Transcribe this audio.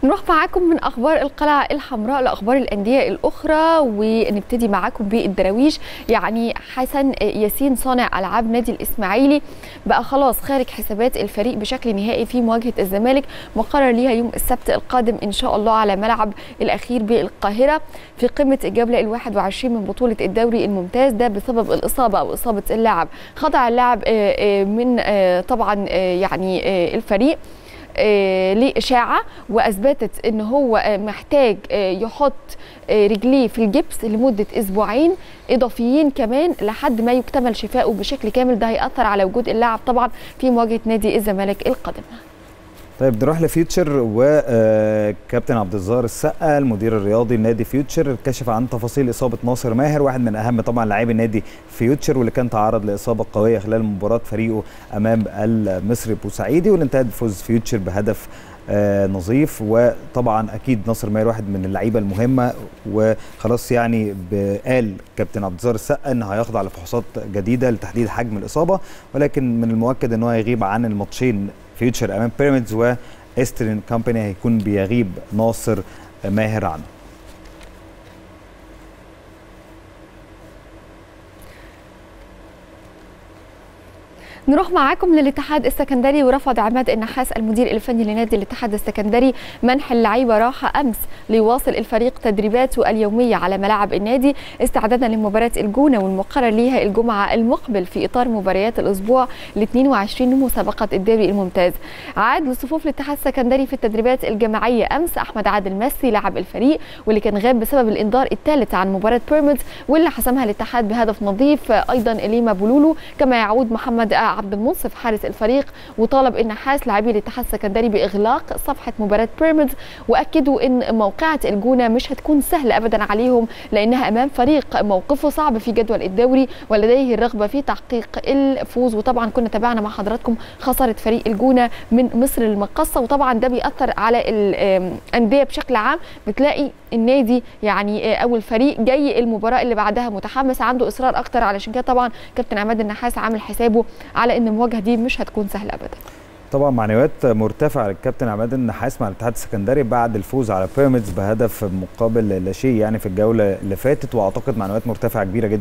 نروح معاكم من اخبار القلعه الحمراء لاخبار الانديه الاخرى ونبتدي معاكم بالدراويش يعني حسن ياسين صانع العاب نادي الاسماعيلي بقى خلاص خارج حسابات الفريق بشكل نهائي في مواجهه الزمالك مقرر ليها يوم السبت القادم ان شاء الله على ملعب الاخير بالقاهره في قمه الجوله ال21 من بطوله الدوري الممتاز ده بسبب الاصابه او اصابه اللاعب خضع اللاعب من طبعا يعني الفريق لإشاعة وأثبتت أن هو محتاج يحط رجليه في الجبس لمدة أسبوعين إضافيين كمان لحد ما يكتمل شفائه بشكل كامل ده هيأثر على وجود اللاعب طبعا في مواجهة نادي الزمالك القادمة طيب نروح لفيوتشر وكابتن عبد الظاهر السقا المدير الرياضي لنادي فيوتشر كشف عن تفاصيل اصابه ناصر ماهر واحد من اهم طبعا لاعبي نادي فيوتشر واللي كان تعرض لاصابه قويه خلال مباراه فريقه امام المصري بوسعيدي واللي انتهت بفوز فيوتشر بهدف آه نظيف وطبعا اكيد ناصر ماهر واحد من اللعيبه المهمه وخلاص يعني قال كابتن عبد الظاهر السقا ان هيخضع لفحوصات جديده لتحديد حجم الاصابه ولكن من المؤكد ان هو هيغيب عن الماتشين فيوتشر امام بيراميدز وايسترن كومباني هيكون بيغيب ناصر ماهر عنه نروح معاكم للاتحاد السكندري ورفض عماد النحاس المدير الفني لنادي الاتحاد السكندري منح اللعيبه راحه امس ليواصل الفريق تدريباته اليوميه على ملاعب النادي استعدادا لمباراه الجونه والمقرر ليها الجمعه المقبل في اطار مباريات الاسبوع ال 22 لمسابقه الدوري الممتاز. عاد لصفوف الاتحاد السكندري في التدريبات الجماعيه امس احمد عادل مسي لاعب الفريق واللي كان غاب بسبب الانذار الثالث عن مباراه بيراميدز واللي حسمها الاتحاد بهدف نظيف ايضا اليما بولولو كما يعود محمد عبد المنصف حارس الفريق وطالب النحاس لاعبي الاتحاد السكندري باغلاق صفحه مباراه بيراميدز واكدوا ان موقعه الجونه مش هتكون سهله ابدا عليهم لانها امام فريق موقفه صعب في جدول الدوري ولديه الرغبه في تحقيق الفوز وطبعا كنا تابعنا مع حضراتكم خساره فريق الجونه من مصر المقصه وطبعا ده بيأثر على الانديه بشكل عام بتلاقي النادي يعني او الفريق جاي المباراه اللي بعدها متحمس عنده اصرار اكتر علشان كده طبعا كابتن عماد النحاس عامل حسابه على ان المواجهه دي مش هتكون سهله ابدا طبعا معنويات مرتفعه للكابتن عماد النحاس مع الاتحاد السكندري بعد الفوز على بيراميدز بهدف مقابل لا شيء يعني في الجوله اللي فاتت واعتقد معنويات مرتفعه كبيره جدا